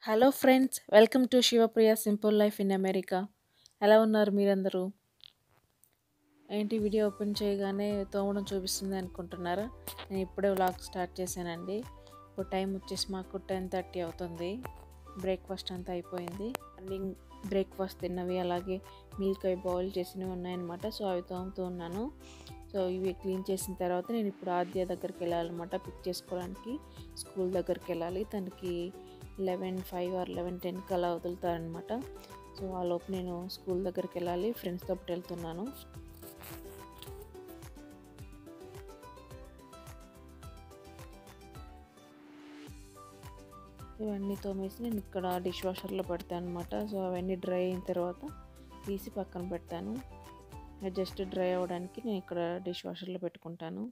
hello friends welcome to Shivapriya simple life in America ఎలా ఉన్నారు మీరందరూ ఏంటి వీడియో ఓపెన్ చేయగానే తోమడం చూపిస్తుంది అనుకుంటున్నారా నేను ఇప్పుడే వ్లాగ్ స్టార్ట్ చేశానండి ఇప్పుడు టైం వచ్చేసి మాకు టెన్ థర్టీ అవుతుంది బ్రేక్ఫాస్ట్ అంతా అయిపోయింది మార్నింగ్ బ్రేక్ఫాస్ట్ తిన్నవి అలాగే మిల్క్ అవి బాయిల్ చేసినవి ఉన్నాయన్నమాట సో అవి తోముతూ ఉన్నాను సో ఇవి క్లీన్ చేసిన తర్వాత నేను ఇప్పుడు ఆద్య దగ్గరికి వెళ్ళాలన్నమాట పిక్ చేసుకోవడానికి స్కూల్ దగ్గరికి వెళ్ళాలి తనకి లెవెన్ ఫైవ్ ఆర్ లెవెన్ టెన్కి అలా వదులుతారనమాట సో ఆ లోపు నేను స్కూల్ దగ్గరికి వెళ్ళాలి ఫ్రెండ్స్తో పాటు వెళ్తున్నాను ఇవన్నీ తోమేసి నేను ఇక్కడ డిష్ వాషర్లో పెడతాను అనమాట సో అవన్నీ డ్రై అయిన తర్వాత తీసి పక్కన పెడతాను జస్ట్ డ్రై అవ్వడానికి నేను ఇక్కడ డిష్ వాషర్లో పెట్టుకుంటాను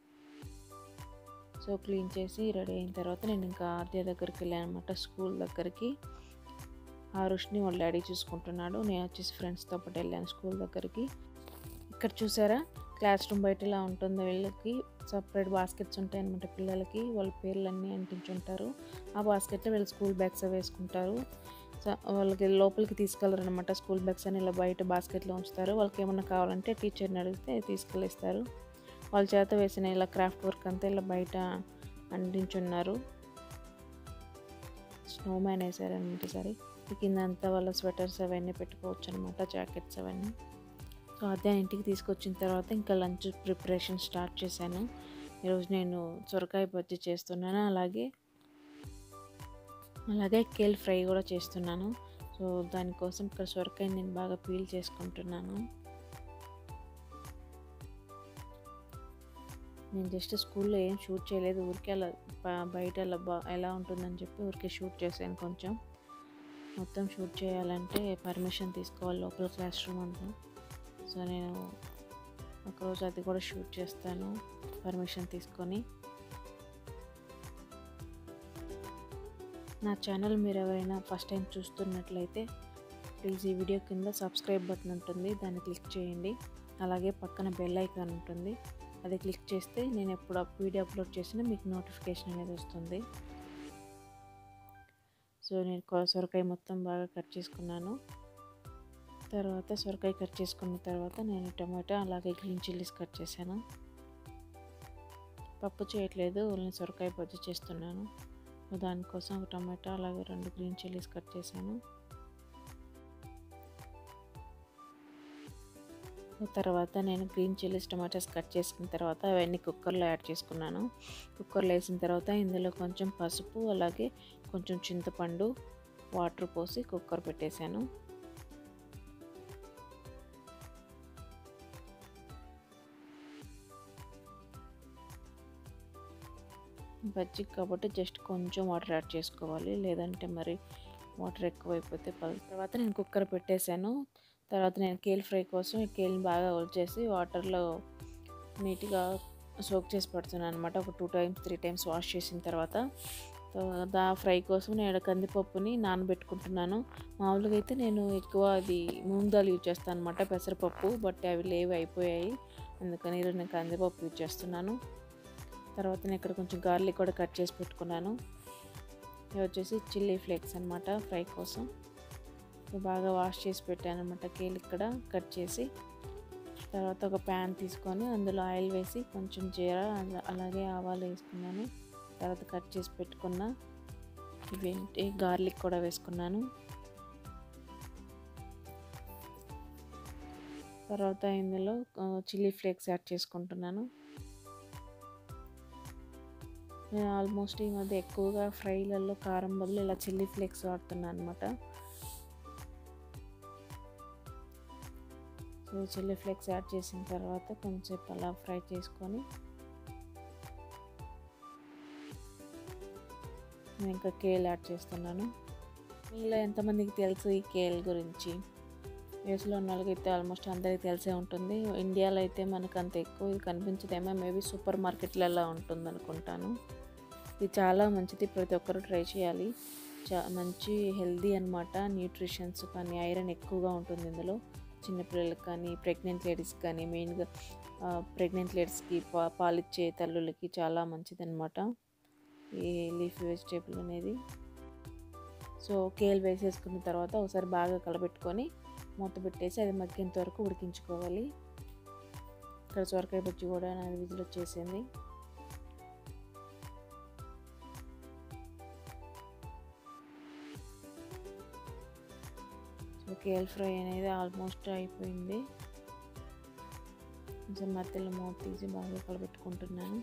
సో క్లీన్ చేసి రెడీ అయిన తర్వాత నేను ఇంకా ఆద్య దగ్గరికి వెళ్ళాను అనమాట స్కూల్ దగ్గరికి ఆరుష్ని వాళ్ళ డాడీ చూసుకుంటున్నాడు నేను వచ్చేసి ఫ్రెండ్స్తో పాటు వెళ్ళాను స్కూల్ దగ్గరికి ఇక్కడ చూసారా క్లాస్ రూమ్ బయట ఇలా ఉంటుంది వీళ్ళకి సపరేట్ బాస్కెట్స్ ఉంటాయి అనమాట పిల్లలకి వాళ్ళ పేర్లన్నీ అంటించుంటారు ఆ బాస్కెట్లో వీళ్ళు స్కూల్ బ్యాగ్స్ వేసుకుంటారు వాళ్ళకి లోపలికి తీసుకెళ్ళరు అనమాట స్కూల్ బ్యాగ్స్ అని ఇలా బయట బాస్కెట్లో ఉంచుతారు వాళ్ళకి ఏమన్నా కావాలంటే టీచర్ని అడిగితే తీసుకెళ్ళిస్తారు వాళ్ళ చేత వేసిన ఇలా క్రాఫ్ట్ వర్క్ అంతా ఇలా బయట అంటించున్నారు స్నో మ్యాన్ వేసారనమాట సరే కింద అంతా వాళ్ళ స్వెటర్స్ అవన్నీ పెట్టుకోవచ్చు అనమాట జాకెట్స్ అవన్నీ సో అదే ఇంటికి తీసుకొచ్చిన తర్వాత ఇంకా లంచ్ ప్రిపరేషన్ స్టార్ట్ చేశాను ఈరోజు నేను సొరకాయ బజ్జీ చేస్తున్నాను అలాగే అలాగే కేల్ ఫ్రై కూడా చేస్తున్నాను సో దానికోసం ఇక్కడ సొరకాయ నేను బాగా పీల్ చేసుకుంటున్నాను నేను జస్ట్ స్కూల్లో ఏం షూట్ చేయలేదు ఊరికే అలా బయట అలా బా ఎలా ఉంటుందని చెప్పి ఊరికే షూట్ చేశాను కొంచెం మొత్తం షూట్ చేయాలంటే పర్మిషన్ తీసుకోవాలి లోపల క్లాస్ రూమ్ అంతా సో నేను ఒకరోజు అది కూడా షూట్ చేస్తాను పర్మిషన్ తీసుకొని నా ఛానల్ మీరు ఎవరైనా ఫస్ట్ టైం చూస్తున్నట్లయితే ప్లీజ్ ఈ వీడియో కింద సబ్స్క్రైబ్ బటన్ ఉంటుంది దాన్ని క్లిక్ చేయండి అలాగే పక్కన బెల్ ఐకాన్ ఉంటుంది అది క్లిక్ చేస్తే నేను ఎప్పుడు వీడియో అప్లోడ్ చేసినా మీకు నోటిఫికేషన్ అనేది వస్తుంది సో నేను సొరకాయ మొత్తం బాగా కట్ చేసుకున్నాను తర్వాత సొరకాయ కట్ చేసుకున్న తర్వాత నేను టమాటా అలాగే గ్రీన్ చిల్లీస్ కట్ చేశాను పప్పు చేయట్లేదు ఓన్లీ సొరకాయ బజ్జి చేస్తున్నాను దానికోసం ఒక టమాటా అలాగే రెండు గ్రీన్ చిల్లీస్ కట్ చేశాను తర్వాత నేను గ్రీన్ చిల్లీస్ టమాటాస్ కట్ చేసుకున్న తర్వాత అవన్నీ కుక్కర్లో యాడ్ చేసుకున్నాను కుక్కర్లో వేసిన తర్వాత ఇందులో కొంచెం పసుపు అలాగే కొంచెం చింతపండు వాటర్ పోసి కుక్కర్ పెట్టేశాను బజ్జీ కాబట్టి జస్ట్ కొంచెం వాటర్ యాడ్ చేసుకోవాలి లేదంటే మరి వాటర్ ఎక్కువైపోతే పలు తర్వాత నేను కుక్కర్ పెట్టేశాను తర్వాత నేను కేల్ ఫ్రై కోసం ఈ కేల్ని బాగా వచ్చేసి వాటర్లో నీట్గా సోక్ చేసి పెడుతున్నాను అనమాట ఒక two times three times wash చేసిన తర్వాత దా ఫ్రై కోసం నేను కందిపప్పుని నానబెట్టుకుంటున్నాను మామూలుగా అయితే నేను ఎక్కువ అది మూంగ్ దాల్ యూజ్ చేస్తాను అనమాట పెసరపప్పు బట్ అవి లేవి అయిపోయాయి అందుకని నేను కందిపప్పు యూజ్ చేస్తున్నాను తర్వాత నేను ఇక్కడ కొంచెం గార్లిక్ కూడా కట్ చేసి పెట్టుకున్నాను ఇవి వచ్చేసి చిల్లీ ఫ్లేక్స్ అనమాట ఫ్రై కోసం బాగా వాష్ చేసి పెట్టాను అనమాట కేలు ఇక్కడ కట్ చేసి తర్వాత ఒక ప్యాన్ తీసుకొని అందులో ఆయిల్ వేసి కొంచెం జీర అలాగే ఆవాలు వేసుకున్నాను తర్వాత కట్ చేసి పెట్టుకున్న ఇవేంటి గార్లిక్ కూడా వేసుకున్నాను తర్వాత ఇందులో చిల్లీ ఫ్లేక్స్ యాడ్ చేసుకుంటున్నాను నేను ఆల్మోస్ట్ ఈ మధ్య ఎక్కువగా ఫ్రైలలో కారం బదులు ఇలా చిల్లీ ఫ్లేక్స్ వాడుతున్నాను అనమాట సో చిల్లీ ఫ్లేక్స్ యాడ్ చేసిన తర్వాత కొంచెంసేపు అలా ఫ్రై చేసుకొని నేను ఇంకా కేల్ యాడ్ చేస్తున్నాను మీలో ఎంతమందికి తెలుసు ఈ కేల్ గురించి యూఎస్లో ఉన్న వాళ్ళకైతే ఆల్మోస్ట్ అందరికీ తెలిసే ఉంటుంది ఇండియాలో అయితే మనకు అంత ఎక్కువ ఇది కనిపించదేమో మేబీ సూపర్ మార్కెట్లలో ఉంటుంది అనుకుంటాను ఇది చాలా మంచిది ప్రతి ఒక్కరు ట్రై చేయాలి చా మంచి హెల్దీ అనమాట న్యూట్రిషన్స్ కానీ ఐరన్ ఎక్కువగా ఉంటుంది ఇందులో చిన్నపిల్లలకి కానీ ప్రెగ్నెంట్ లేడీస్కి కానీ మెయిన్గా ప్రెగ్నెంట్ లేడీస్కి పా పాలిచ్చే తల్లులకి చాలా మంచిది అనమాట ఈ లీఫ్ వెజిటేబుల్ అనేది సో కేల్ వేసేసుకున్న తర్వాత ఒకసారి బాగా కలబెట్టుకొని మూత పెట్టేసి అది మగ్గేంత వరకు ఉడికించుకోవాలి ఇక్కడ సొరకాయ బజ్జి కూడా నాది విజిల్ వచ్చేసింది సో కేల్ ఫ్రై అనేది ఆల్మోస్ట్ అయిపోయింది కొంచెం మధ్యలో మూత తీసి బాగా కలబెట్టుకుంటున్నాను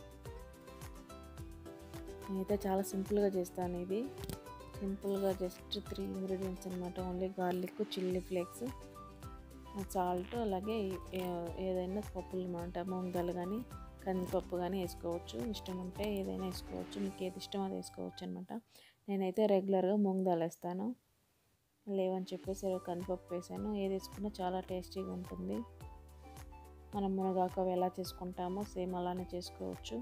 నేనైతే చాలా సింపుల్గా చేస్తాను ఇది సింపుల్గా జస్ట్ త్రీ ఇంగ్రీడియంట్స్ అనమాట only garlic chilli flakes salt అలాగే ఏదైనా పప్పులు అనమాట మూంగలు కానీ కందిపప్పు కానీ వేసుకోవచ్చు ఇష్టం ఉంటే ఏదైనా వేసుకోవచ్చు మీకు ఏది ఇష్టం అది వేసుకోవచ్చు అనమాట నేనైతే రెగ్యులర్గా మూంగ్ దాల్ వేస్తాను లేవని చెప్పేసి కందిపప్పు వేసాను ఏది వేసుకున్నా చాలా టేస్టీగా ఉంటుంది మనం మునగాకు ఎలా చేసుకుంటామో సేమ్ అలానే చేసుకోవచ్చు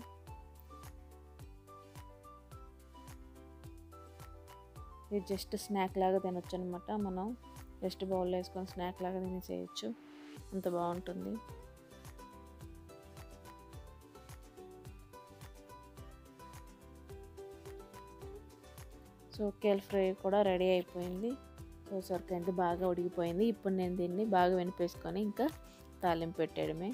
ఇది జస్ట్ స్నాక్ లాగా తినొచ్చు అనమాట మనం జస్ట్ బౌల్లో వేసుకొని స్నాక్ లాగా తినేసేయచ్చు అంత బాగుంటుంది సో కేల్ ఫ్రై కూడా రెడీ అయిపోయింది సో సొరకాయ అయితే బాగా ఉడికిపోయింది ఇప్పుడు నేను దీన్ని బాగా వెనిపేసుకొని ఇంకా తాలింపు పెట్టేయడమే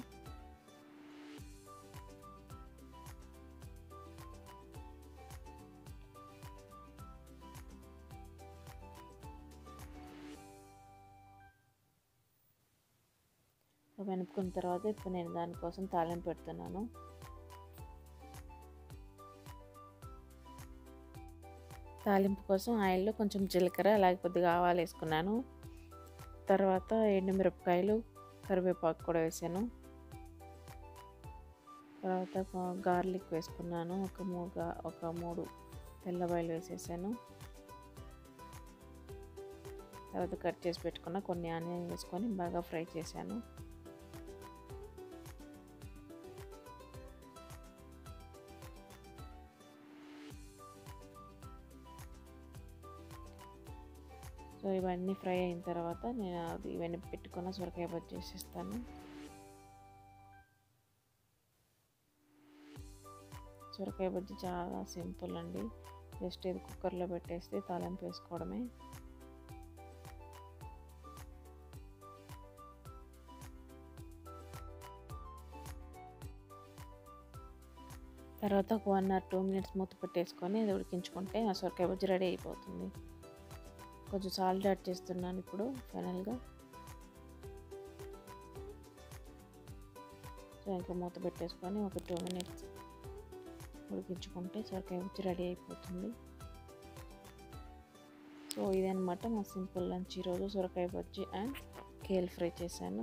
వెనుపుకున్న తర్వాత ఇప్పుడు నేను దానికోసం తాలింపు పెడుతున్నాను తాలింపు కోసం ఆయిల్లో కొంచెం జీలకర్ర అలాగే కొద్దిగా ఆవాలు వేసుకున్నాను తర్వాత ఎండుమిరపకాయలు కరివేపాకు కూడా వేసాను తర్వాత గార్లిక్ వేసుకున్నాను ఒక మూడు ఒక మూడు తెల్లబాయలు వేసేసాను తర్వాత కట్ చేసి పెట్టుకున్న కొన్ని ఆనియన్ వేసుకొని బాగా ఫ్రై చేశాను సో ఇవన్నీ ఫ్రై అయిన తర్వాత నేను అది ఇవన్నీ పెట్టుకున్న సొరకాయ బజ్జీ చేసేస్తాను సొరకాయ బజ్జీ చాలా సింపుల్ అండి జస్ట్ ఇది కుక్కర్లో పెట్టేస్తే తాలింపు వేసుకోవడమే తర్వాత ఒక వన్ ఆర్ టూ మినిట్స్ మూత పెట్టేసుకొని అది ఉడికించుకుంటే ఆ సొరకాయ బజ్జీ రెడీ అయిపోతుంది కొంచెం సాల్ట్ యాడ్ చేస్తున్నాను ఇప్పుడు ఫైనల్గా సో ఇంకా మూత పెట్టేసుకొని ఒక టూ మినిట్స్ ఉడికించుకుంటే సొరకాయ బజ్జీ రెడీ అయిపోతుంది సో ఇదనమాట మా సింపుల్ లంచ్ ఈరోజు సొరకాయ బజ్జీ అండ్ కేల్ ఫ్రై చేశాను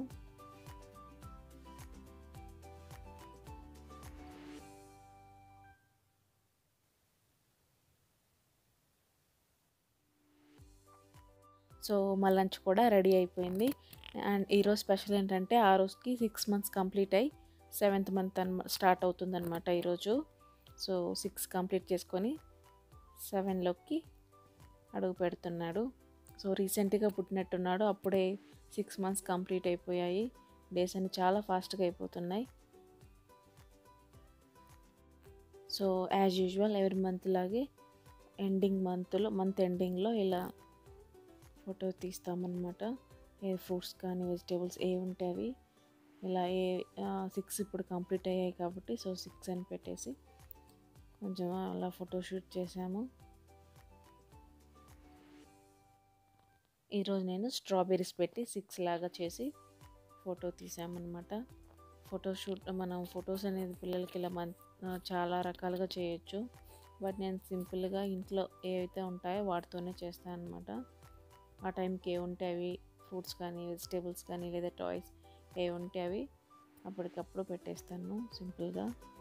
సో మా లంచ్ కూడా రెడీ అయిపోయింది అండ్ ఈరోజు స్పెషల్ ఏంటంటే ఆ రోజుకి సిక్స్ మంత్స్ కంప్లీట్ అయ్యి సెవెంత్ మంత్ అన్ స్టార్ట్ అవుతుందన్నమాట ఈరోజు సో సిక్స్ కంప్లీట్ చేసుకొని సెవెన్లోకి అడుగు పెడుతున్నాడు సో రీసెంట్గా పుట్టినట్టున్నాడు అప్పుడే సిక్స్ మంత్స్ కంప్లీట్ అయిపోయాయి డేస్ అన్ని చాలా ఫాస్ట్గా అయిపోతున్నాయి సో యాజ్ యూజువల్ ఎవరి మంత్ లాగే ఎండింగ్ మంత్లో మంత్ ఎండింగ్లో ఇలా ఫోటో తీస్తామన్నమాట ఏ ఫ్రూట్స్ కానీ వెజిటేబుల్స్ ఏ ఉంటే అవి ఇలా ఏ సిక్స్ ఇప్పుడు కంప్లీట్ అయ్యాయి కాబట్టి సో సిక్స్ అని పెట్టేసి కొంచెం అలా ఫోటో షూట్ చేసాము ఈరోజు నేను స్ట్రాబెర్రీస్ పెట్టి సిక్స్ లాగా చేసి ఫోటో తీసామన్నమాట ఫోటో షూట్ మనం ఫొటోస్ అనేది పిల్లలకి ఇలా మన్ చాలా రకాలుగా చేయొచ్చు బట్ నేను సింపుల్గా ఇంట్లో ఏవైతే ఉంటాయో వాటితోనే చేస్తాను అనమాట ఆ టైంకి ఏ ఉంటే అవి ఫ్రూట్స్ కానీ వెజిటేబుల్స్ కానీ లేదా టాయ్స్ ఏ ఉంటే అవి అప్పటికప్పుడు పెట్టేస్తాను సింపుల్గా